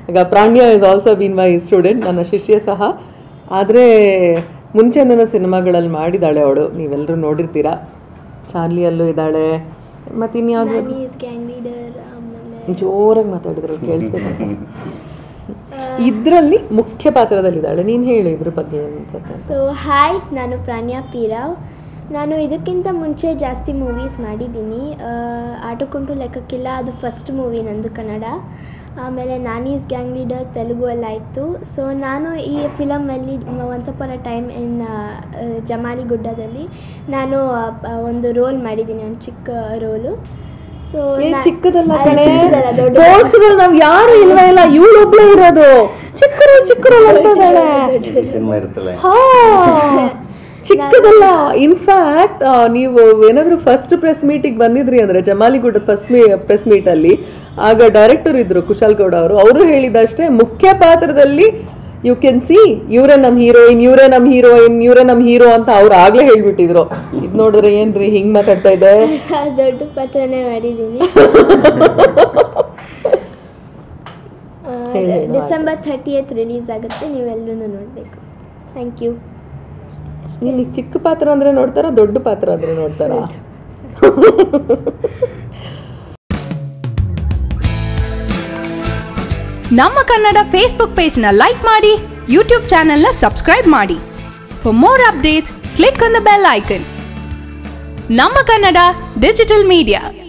ಈಗ ಪ್ರಾಣ್ಯ is also been my student ನನ್ನ ಶಿಷ್ಯ ಸಹ ಆದರೆ ಮುಂಚೆನೂ ಸಿನಿಮಾಗಳಲ್ಲಿ ಮಾಡಿದ್ದಾಳೆ ಅವಳು ನೀವೆಲ್ಲರೂ ನೋಡಿರ್ತೀರಾ ಚಾರ್ಲಿಯಲ್ಲೂ ಇದ್ದಾಳೆ ಮತ್ತು ಇನ್ಯಾವುದು ಈಸ್ ಗ್ಯಾಂಗ್ ಲೀಡರ್ ಆಮೇಲೆ ಜೋರಾಗಿ ಮಾತಾಡಿದ್ರು ಕೇಳಿಸ್ಬೇಕು ಇದರಲ್ಲಿ ಮುಖ್ಯ ಪಾತ್ರದಲ್ಲಿದ್ದಾಳೆ ನೀನು ಹೇಳು ಇದ್ರ ಬಗ್ಗೆ ಏನು ಅನ್ಸುತ್ತೆ ಸೊ ಹಾಯ್ ನಾನು ಪ್ರಾಣ್ಯ ಪೀರಾವ್ ನಾನು ಇದಕ್ಕಿಂತ ಮುಂಚೆ ಜಾಸ್ತಿ ಮೂವೀಸ್ ಮಾಡಿದ್ದೀನಿ ಆಟಕ್ಕುಂಟು ಲೆಕ್ಕಕ್ಕಿಲ್ಲ ಅದು ಫಸ್ಟ್ ಮೂವಿ ನಂದು ಕನ್ನಡ ಆಮೇಲೆ ನಾನೀಸ್ ಗ್ಯಾಂಗ್ ಲೀಡರ್ ತೆಲುಗು ಎಲ್ಲ ಆಯಿತು ಸೊ ನಾನು ಈ ಫಿಲಮಲ್ಲಿ once upon a time in ಜಮಾಲಿ ಗುಡ್ಡದಲ್ಲಿ ನಾನು ಆ, ಪ- ಒಂದು ರೋಲ್ ಮಾಡಿದ್ದೀನಿ ಒಂದು ಚಿಕ್ಕ ರೋಲು ಸೊ ಏ ಚಿಕ್ಕದಲ್ಲ ಅಲ್ಲ, ಕಣೆ ಚಿಕ್ಕದಲ್ಲ, ದೊಡ್ಡದು. ಪೋಸ್ಟ್ಗಳು ನಾವ್ ಯಾರು ಇಲ್ವೇ ಇಲ್ಲ ಇವಳು ಒಬ್ಳೇ ಇರೋದು ಚಿಕ್ಕರು ಚಿಕ್ಕರು ಅಂತ ಇದ್ದಾಳೆ ಸಿನಿಮಾ ಇರುತ್ತಲ್ಲ ಹಾ ಚಿಕ್ಕದಲ್ಲ ಇನ್ಫ್ಯಾಕ್ಟ್ ನೀವು ಏನಾದ್ರು ಫಸ್ಟ್ ಪ್ರೆಸ್ ಮೀಟಿಗೆ ಬಂದಿದ್ರಿ ಅಂದ್ರೆ Jamaligudda first me press meet ಅಲ್ಲಿ ಆಗ ಡೈರೆಕ್ಟರ್ ಇದ್ರು ಕುಶಾಲ್ ಗೌಡ ಅವರು ಅವರು ಹೇಳಿದಷ್ಟೇ ಮುಖ್ಯ ಪಾತ್ರದಲ್ಲಿ ಯು ಕ್ಯಾನ್ ಸಿ ಇವರೇ ನಮ್ ಹೀರೋಯಿನ್ ಇವರೇ ನಮ್ ಹೀರೋಯಿನ್ ಇವರೇ ನಮ್ ಹೀರೋ ಅಂತ ಅವ್ರು ಆಗ್ಲೇ ಹೇಳ್ಬಿಟ್ಟಿದ್ರು ಇದ್ ನೋಡಿದ್ರೆ ಏನ್ರಿ ಹಿಂಗ್ ಮಾತಾಡ್ತಾ ಇದೆ ದೊಡ್ಡ ಪಾತ್ರನೇ ಮಾಡಿದ್ದೀನಿ ಹೇಳಿ, ಹೇಳು, ಡಿಸೆಂಬರ್ ಥರ್ಟಿಯತ್ ರಿಲೀಸ್ ಆಗುತ್ತೆ ನೀವೆಲ್ಲರೂ ನೋಡಬೇಕು ಥ್ಯಾಂಕ್ ಯು ನೀನ್ ಈ ಚಿಕ್ಕ ಪಾತ್ರ ಅಂದ್ರೆ ನೋಡ್ತಾರ ದೊಡ್ಡ ಪಾತ್ರ ಅಂದ್ರೆ ನೋಡ್ತಾರಾ ನಮ್ಮ ಕನ್ನಡ ಫೇಸ್ಬುಕ್ ಪೇಜ್ನ ಲೈಕ್ ಮಾಡಿ ಯೂಟ್ಯೂಬ್ ಚಾನೆಲ್ನ ಸಬ್ಸ್ಕ್ರೈಬ್ ಮಾಡಿ for more updates click on the bell icon ನಮ್ಮ ಕನ್ನಡ ಡಿಜಿಟಲ್ ಮೀಡಿಯಾ